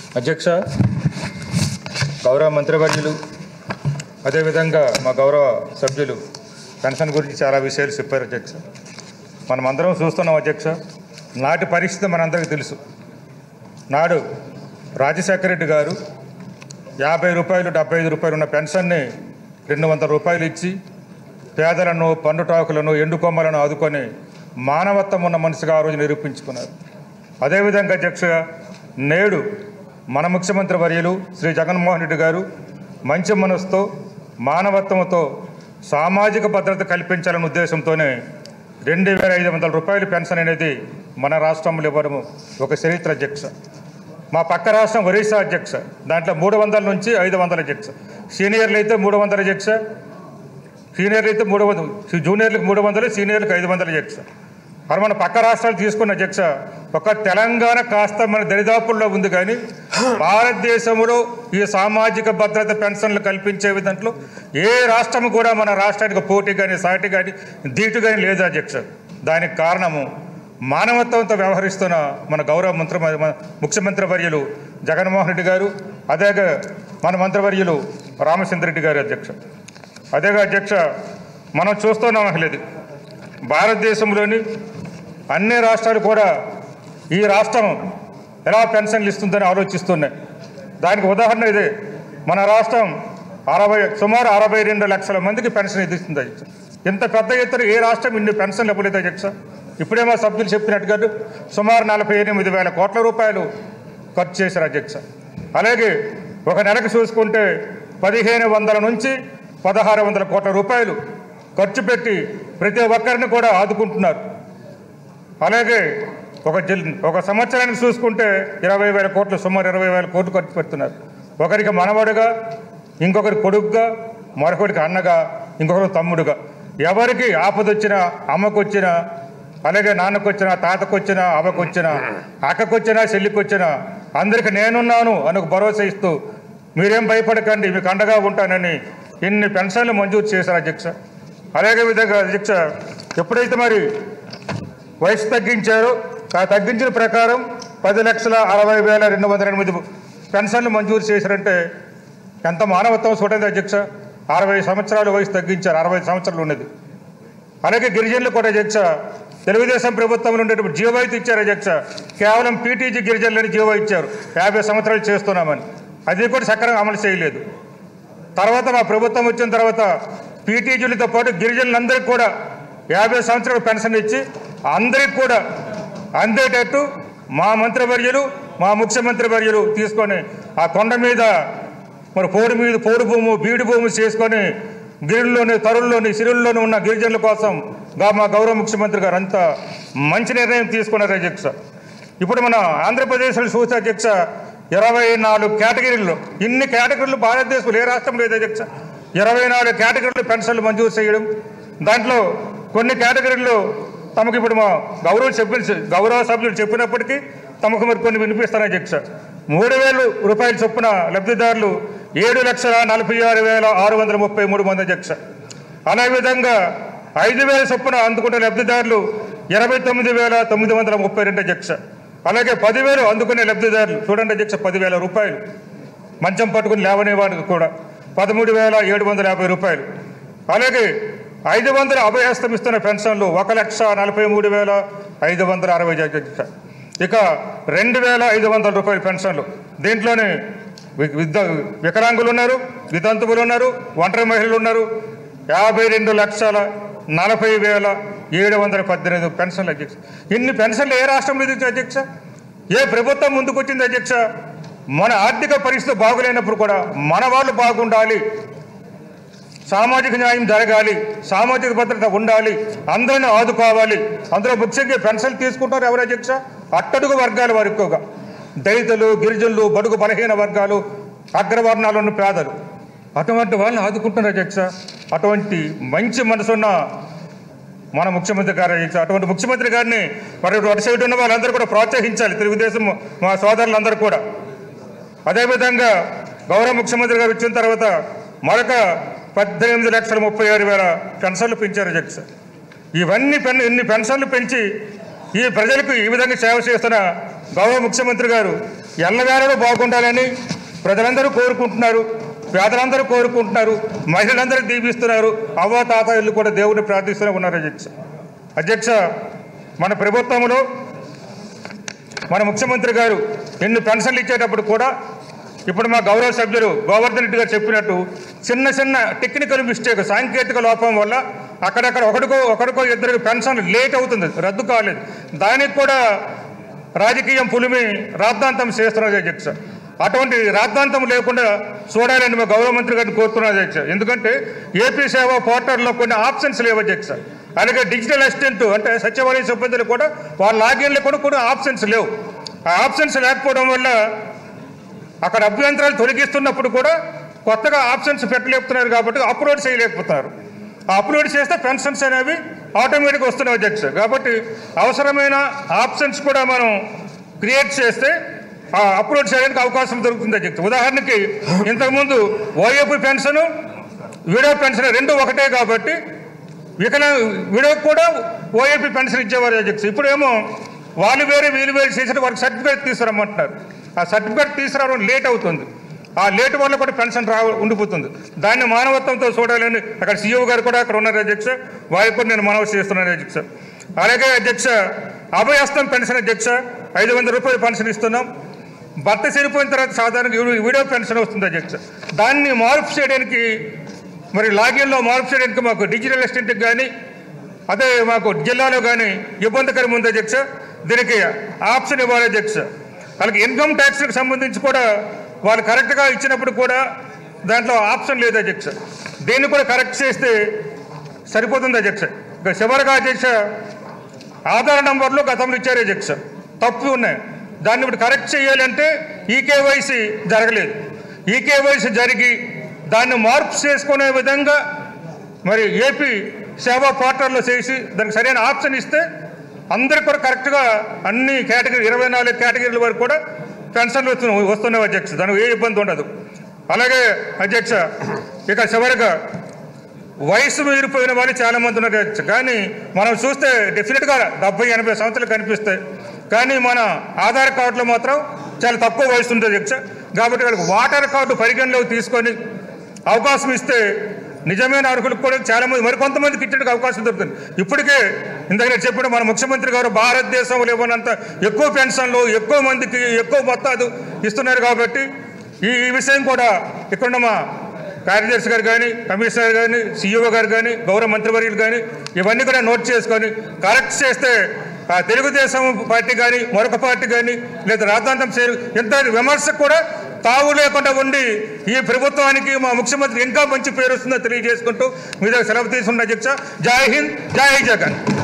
అధ్యక్ష గౌరవ మంత్రివర్యులు అదేవిధంగా మా గౌరవ సభ్యులు పెన్షన్ గురించి చాలా విషయాలు చెప్పారు అధ్యక్ష మనం అందరం చూస్తున్నాం అధ్యక్ష నాటి పరిస్థితి మనందరికీ తెలుసు నాడు రాజశేఖర రెడ్డి గారు యాభై రూపాయలు డెబ్బై ఐదు రూపాయలు ఉన్న పెన్షన్ని రెండు వందల రూపాయలు ఇచ్చి పేదలను పండుటాకులను ఎండుకొమ్మలను ఆదుకొని మానవత్వం ఉన్న మనిషిగా ఆ రోజు నిరూపించుకున్నారు అదేవిధంగా అధ్యక్ష నేడు మన ముఖ్యమంత్రి వర్యులు శ్రీ జగన్మోహన్ రెడ్డి గారు మంచి మనసుతో మానవత్వంతో సామాజిక భద్రత కల్పించాలనే ఉద్దేశంతోనే రెండు వేల ఐదు వందల రూపాయల పెన్షన్ అనేది మన రాష్ట్రంలో ఇవ్వడం ఒక చరిత్ర అధ్యక్ష మా పక్క రాష్ట్రం ఒరిస్సా అధ్యక్ష దాంట్లో మూడు వందల నుంచి ఐదు వందల అధ్యక్ష సీనియర్లు అయితే మూడు వందల అధ్యక్ష సీనియర్లు అయితే మూడు వందలు జూనియర్లకు మూడు వందలు సీనియర్లకు ఐదు వందలు అధ్యక్ష మరి మన పక్క రాష్ట్రాలు తీసుకున్న అధ్యక్ష ఒక తెలంగాణ కాస్త మన దరిదాపుల్లో ఉంది కానీ భారతదేశంలో ఈ సామాజిక భద్రత పెన్షన్లు కల్పించే విధంలో ఏ రాష్ట్రం కూడా మన రాష్ట్రానికి పోటీ కానీ సాటి కానీ దీటు కానీ లేదు అధ్యక్ష దానికి కారణము మానవత్వంతో వ్యవహరిస్తున్న మన గౌరవ మంత్రి మన ముఖ్యమంత్రి వర్యులు జగన్మోహన్ రెడ్డి గారు అదేగా మన మంత్రివర్యులు రామచంద్రరెడ్డి గారు అధ్యక్ష అదేగా అధ్యక్ష మనం చూస్తున్నాం అసలు ఇది భారతదేశంలోని అన్ని రాష్ట్రాలు కూడా ఈ రాష్ట్రం ఎలా పెన్షన్లు ఇస్తుందని ఆలోచిస్తున్నాయి దానికి ఉదాహరణ ఇదే మన రాష్ట్రం అరవై సుమారు అరవై రెండు లక్షల మందికి పెన్షన్ ఇస్తుంది అధ్యక్ష ఇంత పెద్ద ఎత్తున ఏ రాష్ట్రం ఇన్ని పెన్షన్లు ఇవ్వలేదు అధ్యక్ష ఇప్పుడే మా సభ్యులు చెప్పినట్టుగా సుమారు నలభై ఎనిమిది వేల కోట్ల రూపాయలు ఖర్చు చేశారు అధ్యక్ష అలాగే ఒక నెలకు చూసుకుంటే పదిహేను వందల నుంచి పదహారు వందల కోట్ల రూపాయలు ఖర్చు పెట్టి ప్రతి ఒక్కరిని కూడా ఆదుకుంటున్నారు అలాగే ఒక జిల్ ఒక సంవత్సరానికి చూసుకుంటే ఇరవై వేల కోట్లు సుమారు ఇరవై వేల కోట్లు ఖర్చు పెడుతున్నారు ఒకరికి మనవడుగా ఇంకొకరి కొడుకుగా మరొకరికి అన్నగా ఇంకొకరికి తమ్ముడుగా ఎవరికి ఆపదొచ్చినా అమ్మకొచ్చినా అలాగే నాన్నకొచ్చినా తాతకొచ్చినా అమ్మకొచ్చినా అక్కకొచ్చినా చెల్లికొచ్చినా అందరికి నేనున్నాను అని ఒక భరోసా ఇస్తూ మీరేం భయపడకండి మీకు అండగా ఉంటానని ఇన్ని పెన్షన్లు మంజూరు చేశారు అధ్యక్ష అలాగే విధంగా అధ్యక్ష ఎప్పుడైతే మరి వయసు తగ్గించారు ఆ తగ్గించిన ప్రకారం పది లక్షల అరవై వేల రెండు వందల ఎనిమిది పెన్షన్లు మంజూరు చేశారంటే ఎంత మానవత్వం చూడండి అధ్యక్ష అరవై సంవత్సరాల వయసు తగ్గించారు అరవై సంవత్సరాలు ఉన్నది అలాగే గిరిజనులు కూడా అధ్యక్ష తెలుగుదేశం ప్రభుత్వంలో ఉండేటువంటి జీవో అయితే ఇచ్చారు అధ్యక్ష కేవలం పీటీజీ గిరిజనులని జీవో ఇచ్చారు యాభై సంవత్సరాలు చేస్తున్నామని అది కూడా సక్రమంగా అమలు చేయలేదు తర్వాత మా ప్రభుత్వం వచ్చిన తర్వాత పీటీజీలతో పాటు గిరిజనులందరికీ కూడా యాభై సంవత్సరాల పెన్షన్ ఇచ్చి అందరికి కూడా అందేటట్టు మా మంత్రివర్యులు మా ముఖ్యమంత్రి వర్యులు తీసుకొని ఆ కొండ మీద మరి పోడు మీద పోడు భూము బీడు భూమి చేసుకొని గిరిలోని తరుల్లోని సిరుల్లోని ఉన్న గిరిజనుల కోసం గా మా గౌరవ ముఖ్యమంత్రి గారు అంతా మంచి నిర్ణయం తీసుకున్నారు అధ్యక్ష ఇప్పుడు మన ఆంధ్రప్రదేశ్లో చూస్తే అధ్యక్ష ఇరవై నాలుగు కేటగిరీల్లో ఇన్ని కేటగిరీలు భారతదేశంలో ఏ రాష్ట్రం లేదు అధ్యక్ష ఇరవై నాలుగు కేటగిరీలు పెన్షన్లు మంజూరు చేయడం దాంట్లో కొన్ని కేటగిరీల్లో తమకు ఇప్పుడు మా గౌరవ సభ్యులు గౌరవ సభ్యులు చెప్పినప్పటికీ తమకు మరి కొన్ని వినిపిస్తాను అధ్యక్ష మూడు వేలు రూపాయల చొప్పున లబ్ధిదారులు ఏడు లక్షల నలభై ఆరు వేల ఆరు వందల ముప్పై మూడు మంది అధ్యక్ష అదే విధంగా ఐదు వేల చొప్పున అందుకునే లబ్ధిదారులు ఇరవై తొమ్మిది వేల తొమ్మిది వందల ముప్పై రెండు అధ్యక్ష అలాగే పదివేలు అందుకునే లబ్ధిదారులు చూడండి అధ్యక్ష పదివేల రూపాయలు మంచం పట్టుకుని లేవనే వాడికి కూడా పదమూడు వేల ఏడు వందల యాభై రూపాయలు అలాగే ఐదు వందల అభయహస్తం ఇస్తున్న పెన్షన్లు ఒక లక్ష నలభై మూడు వేల ఐదు వందల అరవై అధ్యక్ష ఇక రెండు వేల ఐదు వందల రూపాయల పెన్షన్లు దీంట్లోనే వి- విద్ద వికలాంగులు ఉన్నారు వితంతువులు ఉన్నారు ఒంటరి మహిళలు ఉన్నారు యాభై రెండు లక్షల నలభై వేల ఏడు వందల పద్దెనిమిది పెన్షన్లు అధ్యక్ష ఇన్ని పెన్షన్లు ఏ రాష్ట్రంలో ఇచ్చారు అధ్యక్ష ఏ ప్రభుత్వం ముందుకు వచ్చింది అధ్యక్ష మన ఆర్థిక పరిస్థితి బాగులేనప్పుడు కూడా మన వాళ్ళు బాగుండాలి సామాజిక న్యాయం జరగాలి సామాజిక భద్రత ఉండాలి అందరిని ఆదుకోవాలి అందులో ముఖ్యంగా పెన్షన్ తీసుకుంటారు ఎవరు అధ్యక్ష అట్టడుగు వర్గాల వారు ఎక్కువగా దళితులు గిరిజనులు బడుగు బలహీన వర్గాలు అగ్రవర్ణాలు ఉన్న పేదలు అటువంటి వాళ్ళని ఆదుకుంటున్నారు అధ్యక్ష అటువంటి మంచి మనసున్న మన ముఖ్యమంత్రి గారు అధ్యక్ష అటువంటి ముఖ్యమంత్రి గారిని మరి అటు సైడ్ ఉన్న వాళ్ళందరూ కూడా ప్రోత్సహించాలి తెలుగుదేశం మా సోదరులందరూ కూడా అదేవిధంగా గౌరవ ముఖ్యమంత్రి గారు వచ్చిన తర్వాత మరొక పద్దెనిమిది లక్షల ముప్పై ఆరు వేల పెన్షన్లు పెంచారు అధ్యక్ష ఇవన్నీ పెన్ ఇన్ని పెన్షన్లు పెంచి ఈ ప్రజలకు ఈ విధంగా సేవ చేస్తున్న గౌరవ ముఖ్యమంత్రి గారు ఎల్లవేళలో బాగుండాలని ప్రజలందరూ కోరుకుంటున్నారు పేదలందరూ కోరుకుంటున్నారు మహిళలందరూ దీవిస్తున్నారు అవ్వ తాత ఇల్లు కూడా దేవుడిని ప్రార్థిస్తూనే ఉన్నారు అధ్యక్ష అధ్యక్ష మన ప్రభుత్వంలో మన ముఖ్యమంత్రి గారు ఎన్ని పెన్షన్లు ఇచ్చేటప్పుడు కూడా ఇప్పుడు మా గౌరవ సభ్యులు గోవర్ధన్ రెడ్డి గారు చెప్పినట్టు చిన్న చిన్న టెక్నికల్ మిస్టేక్ సాంకేతిక లోపం వల్ల అక్కడక్కడ ఒకటికో ఒకరికో ఇద్దరికి పెన్షన్ లేట్ అవుతుంది రద్దు కాలేదు దానికి కూడా రాజకీయం పులిమి రాద్ధాంతం చేస్తున్నది అధ్యక్ష అటువంటి రాద్ధాంతం లేకుండా చూడాలని మా గౌరవ మంత్రి గారిని కోరుతున్నారు అధ్యక్ష ఎందుకంటే ఏపీ సేవ పోర్టల్లో కొన్ని ఆప్షన్స్ లేవు అధ్యక్ష అలాగే డిజిటల్ అసిస్టెంట్ అంటే సచివాలయ సిబ్బందులు కూడా వాళ్ళ లాగిన్లు కూడా కొన్ని ఆప్షన్స్ లేవు ఆ ఆప్షన్స్ లేకపోవడం వల్ల అక్కడ అభ్యంతరాలు తొలగిస్తున్నప్పుడు కూడా కొత్తగా ఆప్షన్స్ పెట్టలేకపోతున్నారు కాబట్టి అప్లోడ్ చేయలేకపోతున్నారు ఆ అప్లోడ్ చేస్తే పెన్షన్స్ అనేవి ఆటోమేటిక్గా వస్తున్నాయి అధ్యక్ష కాబట్టి అవసరమైన ఆప్షన్స్ కూడా మనం క్రియేట్ చేస్తే ఆ అప్లోడ్ చేయడానికి అవకాశం దొరుకుతుంది అధ్యక్ష ఉదాహరణకి ఇంతకుముందు ఓఏపీ పెన్షన్ విడో పెన్షన్ రెండు ఒకటే కాబట్టి వికలా విడోకి కూడా ఓఏపీ పెన్షన్ ఇచ్చేవారు అధ్యక్ష ఇప్పుడేమో వాళ్ళు వేరే వీళ్ళు వేరు చేసిన వారికి సర్టిఫికేట్ తీసుకురమ్మంటున్నారు ఆ సర్టిఫికేట్ తీసుకురావడం లేట్ అవుతుంది ఆ లేట్ వల్ల కూడా పెన్షన్ రా ఉండిపోతుంది దాన్ని మానవత్వంతో చూడాలని అక్కడ సీఈఓ గారు కూడా అక్కడ ఉన్నారు అధ్యక్ష వారికి కూడా నేను మనవి చేస్తున్నాను అధ్యక్ష అలాగే అధ్యక్ష అభయస్తం పెన్షన్ అధ్యక్ష ఐదు వందల రూపాయలు పెన్షన్ ఇస్తున్నాం భర్త చనిపోయిన తర్వాత సాధారణ వీడియో పెన్షన్ వస్తుంది అధ్యక్ష దాన్ని మార్పు చేయడానికి మరి లాగిన్లో మార్పు చేయడానికి మాకు డిజిటల్ అసిస్టెంట్కి కానీ అదే మాకు జిల్లాలో కానీ ఇబ్బందికరం ఉంది అధ్యక్ష దీనికి ఆప్షన్ ఇవ్వాలి అధ్యక్ష వాళ్ళకి ఇన్కమ్ ట్యాక్స్కి సంబంధించి కూడా వాళ్ళు కరెక్ట్గా ఇచ్చినప్పుడు కూడా దాంట్లో ఆప్షన్ లేదు అధ్యక్ష దీన్ని కూడా కరెక్ట్ చేస్తే సరిపోతుంది అధ్యక్ష ఇక చివరిగా అధ్యక్ష ఆధార్ నంబర్లు గతంలో ఇచ్చారు అధ్యక్ష తప్పు ఉన్నాయి దాన్ని ఇప్పుడు కరెక్ట్ చేయాలంటే ఈకేవైసీ జరగలేదు ఈకేవైసీ జరిగి దాన్ని మార్పు చేసుకునే విధంగా మరి ఏపీ సేవా పోర్టల్లో చేసి దానికి సరైన ఆప్షన్ ఇస్తే అందరికి కూడా కరెక్ట్గా అన్ని కేటగిరీ ఇరవై నాలుగు కేటగిరీల వరకు కూడా పెన్షన్లు వస్తు వస్తున్నాయి అధ్యక్ష దానికి ఏ ఇబ్బంది ఉండదు అలాగే అధ్యక్ష ఇక చివరిగా వయసు మీరిపోయిన వాళ్ళు చాలా మంది ఉన్నారు అధ్యక్ష. కానీ మనం చూస్తే డెఫినెట్గా డెబ్బై ఎనభై సంవత్సరాలు కనిపిస్తాయి కానీ మన ఆధార్ కార్డులో మాత్రం చాలా తక్కువ వయసు ఉంటుంది అధ్యక్ష కాబట్టి వాళ్ళకి వాటర్ కార్డు పరిగణలోకి తీసుకొని అవకాశం ఇస్తే నిజమైన అర్హులకు కూడా చాలా మంది మరి కొంతమందికి ఇచ్చడానికి అవకాశం దొరుకుతుంది ఇప్పటికే ఇందాక నేను చెప్పిన మన ముఖ్యమంత్రి గారు భారతదేశంలో ఇవ్వనంత ఎక్కువ పెన్షన్లు ఎక్కువ మందికి ఎక్కువ మొత్తాలు ఇస్తున్నారు కాబట్టి ఈ ఈ విషయం కూడా ఇక్కడున్న మా కార్యదర్శి గారు కానీ కమిషనర్ కానీ సీఈఓ గారు కానీ గౌరవ మంత్రివర్యులు కానీ ఇవన్నీ కూడా నోట్ చేసుకొని కరెక్ట్ చేస్తే ఆ తెలుగుదేశం పార్టీ కానీ మరొక పార్టీ కానీ లేదా రాద్ధాంతం చేరు ఇంత విమర్శకు కూడా తావు లేకుండా ఉండి ఈ ప్రభుత్వానికి మా ముఖ్యమంత్రి ఇంకా మంచి పేరు వస్తుందో తెలియజేసుకుంటూ మీద సెలవు తీసుకున్న అధ్యక్ష జై హింద్ జై జగన్